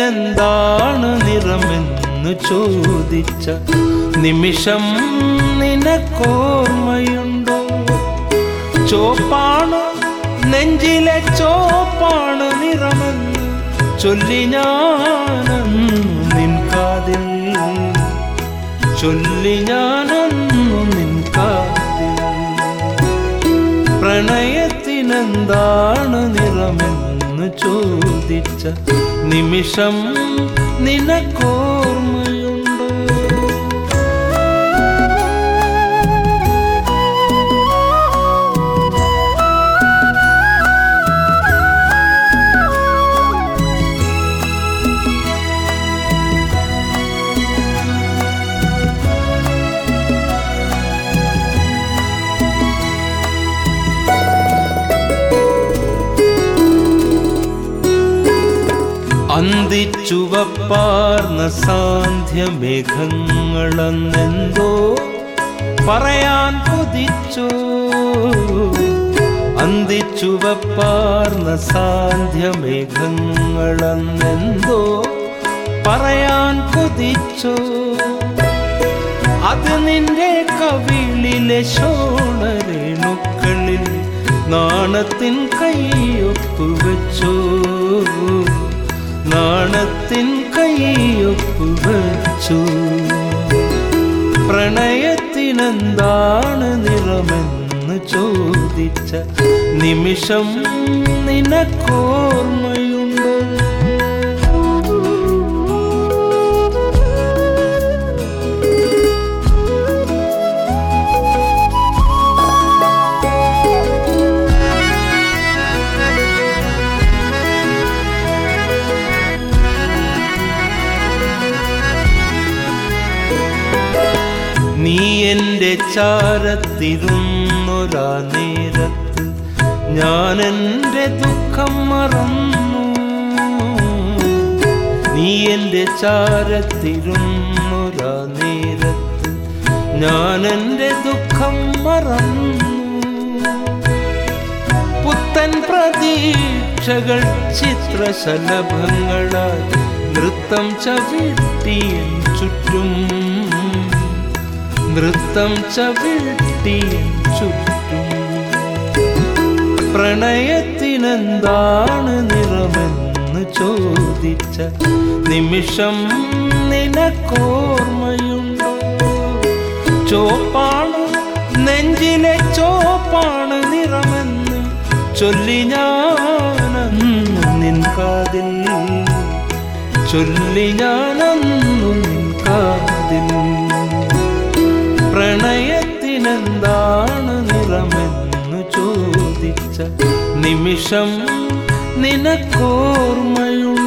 പ്രണയത്തിനെന്താണ് നിറമെന്ന് ചോദിച്ച നിമിഷം നിനക്കോർമ്മയുണ്ടോ ചോപ്പാണ് നെഞ്ചിലെ ചോപ്പാണ് നിറമെന്ന് ചൊല്ലി ഞാനന്നു നിൻ കാതിൽ ചൊല്ലി ഞാനന്നു നിൻ കാതിൽ പ്രണയത്തിനെന്താണ് നിറമെന്ന് ചോദിച്ച നിമിഷം നിനക്കോർമ്മയുണ്ടോ അന്തിച്ചുവപ്പാർന്ന സാന്ധ്യമേഘങ്ങളെന്നെന്തോ പറയാൻ കൊതിച്ചോ അന്തിച്ചുവപ്പാർന്ന സാന്ധ്യമേഘങ്ങളെന്നെന്തോ പറയാൻ കൊതിച്ചോ അത് നിന്റെ കവിളിലെ ശോണരേണുക്കളിൽ നാണത്തിൻ കൈയൊപ്പ് വെച്ചോ നാണത്തിൻ കൈയൊപ്പ് വെച്ചു പ്രണയത്തിനെന്താണ് നിറമെന്ന് ചോദിച്ച നിമിഷം നിനക്കോർമ്മയുണ്ടോ നീ എൻ്റെ ചാരത്തിരുന്നൊരാ നേരത്ത് ഞാൻ എൻ്റെ ദുഃഖം മറന്നു നീ എൻ്റെ ചാരത്തിരുന്നൊരാ നേരത്ത് ഞാൻ എൻ്റെ ദുഃഖം മറന്നു പുത്തൻ പ്രതീക്ഷകൾ ചിത്രശലഭങ്ങളാൽ നൃത്തം ചവിട്ടിയൻ ചുറ്റും നൃത്തം ചവിട്ടിയൻ ചുറ്റും പ്രണയത്തിനെന്താണ് നിറമെന്ന് ചോദിച്ച നിമിഷം നിനക്കോർമ്മയുണ്ടോ ചോപ്പാണ് നെഞ്ചിലെ ചോപ്പാണ് നിറമെന്ന് ചൊല്ലി ഞാനന്നു നിൻ കാതിൽ ചൊല്ലി ഞാനന്നു നിൻ കാതിൽ പ്രണയത്തിനെന്താണ് നിറമെന്ന് ചോദിച്ച നിമിഷം നിനക്കോർമ്മയുണ്ട്